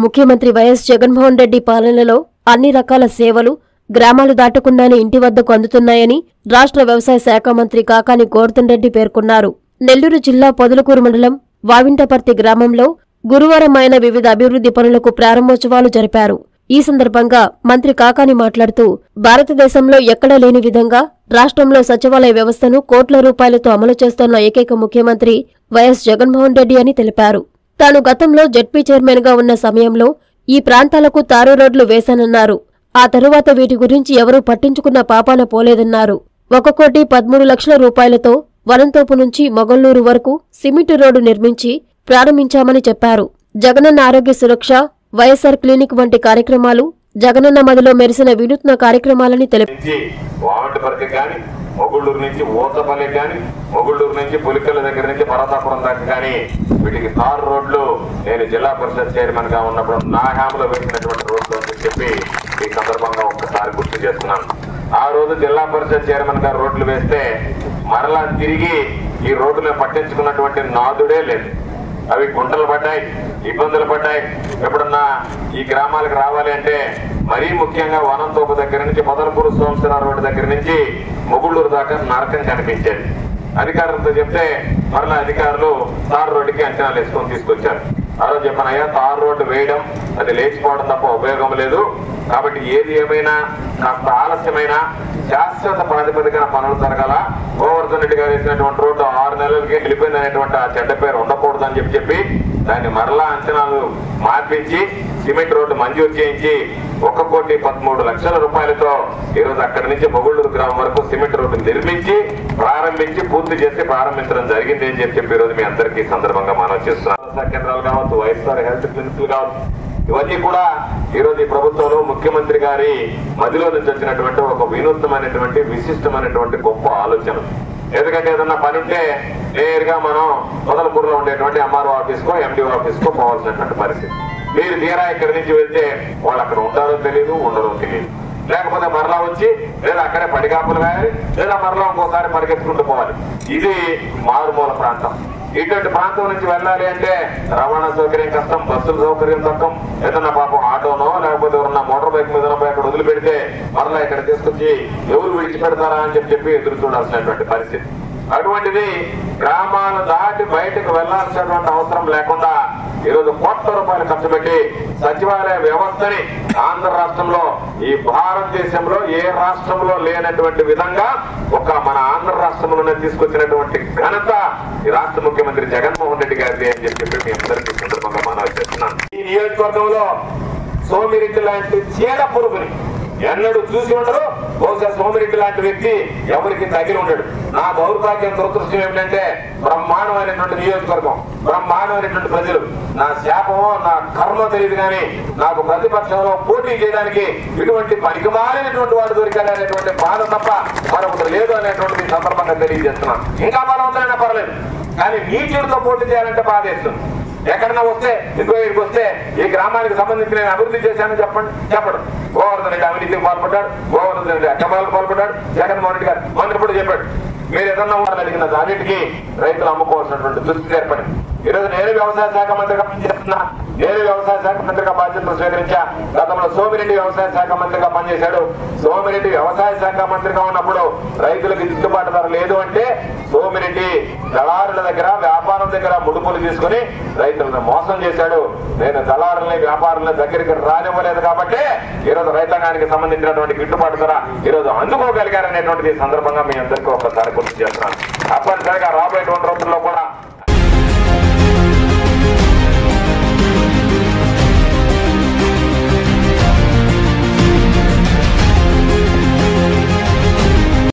ముఖ్యమంత్రి వైఎస్ జగన్మోహన్ రెడ్డి పాలనలో అన్ని రకాల సేవలు గ్రామాలు దాటకుండానే ఇంటి వద్దకు అందుతున్నాయని రాష్ట్ర వ్యవసాయ శాఖ మంత్రి కాకాని గోవర్ధన్ రెడ్డి పేర్కొన్నారు నెల్లూరు జిల్లా పొదలకూరు మండలం వావింటపర్తి గ్రామంలో గురువారం ఆయన వివిధ అభివృద్ధి పనులకు ప్రారంభోత్సవాలు జరిపారు ఈ సందర్భంగా మంత్రి కాకాని మాట్లాడుతూ భారతదేశంలో ఎక్కడా లేని విధంగా రాష్ట్రంలో సచివాలయ వ్యవస్థను కోట్ల రూపాయలతో అమలు చేస్తున్న ఏకైక ముఖ్యమంత్రి వైఎస్ జగన్మోహన్ రెడ్డి అని తెలిపారు తాను గతంలో జడ్పీ చైర్మన్ గా ఉన్న సమయంలో ఈ ప్రాంతాలకు తారు రోడ్లు వేశానన్నారు ఆ తరువాత వీటి గురించి ఎవరూ పట్టించుకున్న పాపాన పోలేదన్నారు ఒక కోటి పదమూడు లక్షల రూపాయలతో వనంతోపు నుంచి మొగల్లూరు వరకు సిమెంటు రోడ్డు నిర్మించి ప్రారంభించామని చెప్పారు జగనన్న ఆరోగ్య సురక్ష వైఎస్సార్ క్లినిక్ వంటి కార్యక్రమాలు జగనన్న మదిలో మెరిసిన వినూత్న కార్యక్రమాలని తెలిపారు నుంచి వామిటిపర్తి కానీ మొగుళ్ళూరు నుంచి ఊతపల్లి కానీ మొగుళ్ళూరు నుంచి పులికల దగ్గర నుంచి పర్వతాపురం దాకా కానీ వీటికి తారు రోడ్లు నేను జిల్లా పరిషత్ చైర్మన్ గా ఉన్నప్పుడు నా హామీలో వేసినటువంటి రోడ్లు అని చెప్పి ఈ సందర్భంగా ఒక్కసారి గుర్తు చేస్తున్నాను ఆ రోజు జిల్లా పరిషత్ చైర్మన్ గారు రోడ్లు వేస్తే మరలా తిరిగి ఈ రోడ్లు పట్టించుకున్నటువంటి నాదుడే లేదు అవి గుంటలు పడ్డాయి ఇబ్బందులు పడ్డాయి ఎప్పుడన్నా ఈ గ్రామాలకు రావాలి అంటే మరీ ముఖ్యంగా వనంతోపు దగ్గర నుంచి మొదలపూరు సోమశిరా రోడ్డు దగ్గర నుంచి మొగుళ్ళూరు దాకా నరకం కనిపించేది అధికారులతో చెప్తే మరలా అధికారులు తార్ రోడ్డుకి అంచనాలు వేసుకొని తీసుకొచ్చారు ఆ రోజు చెప్పనయ్యా తార్ రోడ్డు వేయడం అది లేచిపోవడం తప్ప ఉపయోగం లేదు కాబట్టి ఏది ఏమైనా కాస్త ఆలస్యమైన శాశ్వత ప్రాతిపదికన పనులు జరగాల గోవర్ధన్ రెడ్డి గారు వేసినటువంటి రోడ్డు ఆరు నెలలకి వెళ్ళిపోయింది అనేటువంటి ఆ చెడ్డ పేరు ఉండకూడదు అని చెప్పి చెప్పి దాన్ని మరలా అంచనాలు మార్పించి సిమెంట్ రోడ్డు మంజూరు చేయించి ఒక కోటి పదమూడు లక్షల రూపాయలతో ఈ రోజు అక్కడి నుంచి మొగుళ్ళూరు గ్రామం వరకు సిమెంట్ రోడ్డు నిర్మించి ప్రారంభించి పూర్తి చేసి ప్రారంభించడం జరిగింది అని చెప్పి చెప్పి ఈ రోజు మీ అందరికీ ఈ సందర్భంగా మనం చేస్తున్నాం ఆరోగ్య కేంద్రాలు కావచ్చు వైఎస్ఆర్ హెల్త్ క్లినిక్లు కావచ్చు ఇవన్నీ కూడా ఈ రోజు ఈ ప్రభుత్వంలో ముఖ్యమంత్రి గారి మదిలో నుంచి వచ్చినటువంటి ఒక వినూత్నమైనటువంటి విశిష్టమైనటువంటి గొప్ప ఆలోచన ఎందుకంటే ఏదన్నా పని ఉంటే నేరుగా మనం మొదలపూర్లో ఉండేటువంటి ఎంఆర్ఓ ఆఫీస్ కో ఎండిఓ ఆఫీస్ కో పోవాల్సినటువంటి పరిస్థితి మీరు తీరా ఇక్కడి నుంచి వెళ్తే వాళ్ళు అక్కడ ఉంటారో తెలియదు ఉండరో తెలియదు లేకపోతే మరలా వచ్చి లేదా అక్కడే పడిగాపులు వేయాలి లేదా మరలా ఇంకోసారి పరిగెత్తుకుంటూ పోవాలి ఇది మారుమూల ప్రాంతం ఇటువంటి ప్రాంతం నుంచి వెళ్ళాలి అంటే రవాణా సౌకర్యం కష్టం బస్సుల సౌకర్యం తక్కువ ఏదన్నా పాపం ఆటోనో లేకపోతే ఎవరన్నా మోటార్ బైక్ మీద పోయి అక్కడ వదిలిపెడితే మరలా ఇక్కడ తీసుకొచ్చి ఎవరు విడిచిపెడతారా అని చెప్పి చెప్పి ఎదురు చూడాల్సినటువంటి పరిస్థితి అటువంటిది గ్రామాలు దాటి బయటకు వెళ్లాల్సినటువంటి అవసరం లేకుండా ఈరోజు కోట్ల రూపాయలు ఖర్చు పెట్టి సచివాలయ వ్యవస్థని ఆంధ్ర రాష్ట్రంలో ఈ భారతదేశంలో ఏ రాష్ట్రంలో లేనటువంటి విధంగా ఒక మన ఆంధ్ర రాష్ట్రంలోనే తీసుకొచ్చినటువంటి ఘనత ఈ రాష్ట్ర ముఖ్యమంత్రి జగన్మోహన్ రెడ్డి గారిది అని చెప్పి చెప్పి మీ అందరికీ ఈ సందర్భంగా మనవి చేస్తున్నాను ఈ నియోజకవర్గంలో సోమిరెడ్డి లాంటి చీడ పురుగుని ఎన్నడూ చూసి ఉండరు బహుశా సోమిరెడ్డి లాంటి వ్యక్తి ఎవరికి తగిలి ఉండడు నా దౌర్భాగ్యం దురదృష్టం ఏమిటంటే బ్రహ్మాండమైనటువంటి నియోజకవర్గం బ్రహ్మాండమైనటువంటి ప్రజలు నా శాపమో నా కర్మ తెలియదు కానీ నాకు ప్రతిపక్షంలో పోటీ చేయడానికి ఇటువంటి పనికిమాలినటువంటి వాడు దొరికాడు అనేటువంటి బాధ తప్ప మరొకటి లేదు అనేటువంటి ఈ సందర్భంగా తెలియజేస్తున్నాను ఇంకా బలవంతమైన పర్లేదు కానీ నీటితో పోటీ చేయాలంటే బాధ వేస్తుంది ఎక్కడన్నా వస్తే ఇంకో ఇక్కడికి వస్తే ఈ గ్రామానికి సంబంధించి నేను అభివృద్ధి చేశానని చెప్పండి చెప్పడు గోవర్ధన్ రెడ్డి అవినీతికి పాల్పడ్డాడు గోవర్ధన్ రెడ్డి అక్రమాలకు పాల్పడ్డాడు జగన్మోహన్ రెడ్డి గారు మంత్రి ఇప్పుడు చెప్పాడు మీరు ఏదన్నా ఉండాలని అడిగిన దానికి రైతులు అమ్ముకోవాల్సినటువంటి దుస్థితి ఏర్పడింది ఈరోజు నేను వ్యవసాయ శాఖ మంత్రిగా పనిచేస్తున్నా నేను వ్యవసాయ శాఖ మంత్రిగా బాధ్యతలు స్వీకరించా గతంలో సోమిరెడ్డి వ్యవసాయ శాఖ మంత్రిగా పనిచేశాడు సోమిరెడ్డి వ్యవసాయ శాఖ మంత్రిగా ఉన్నప్పుడు రైతులకు గిట్టుబాటు ధర లేదు అంటే సోమిరెడ్డి దళారుల దగ్గర వ్యాపారం దగ్గర ముడుపులు తీసుకుని రైతులను మోసం చేశాడు నేను దళారుల్ని వ్యాపారుల దగ్గరికి రానివ్వలేదు కాబట్టి ఈరోజు రైతాంగానికి సంబంధించినటువంటి గిట్టుబాటు ధర ఈరోజు అందుకోగలిగారనేటువంటిది ఈ సందర్భంగా మీ అందరికీ ఒకసారి గుర్తు చేస్తున్నాను తప్పనిసరిగా రాబోయేటువంటి రోజుల్లో కూడా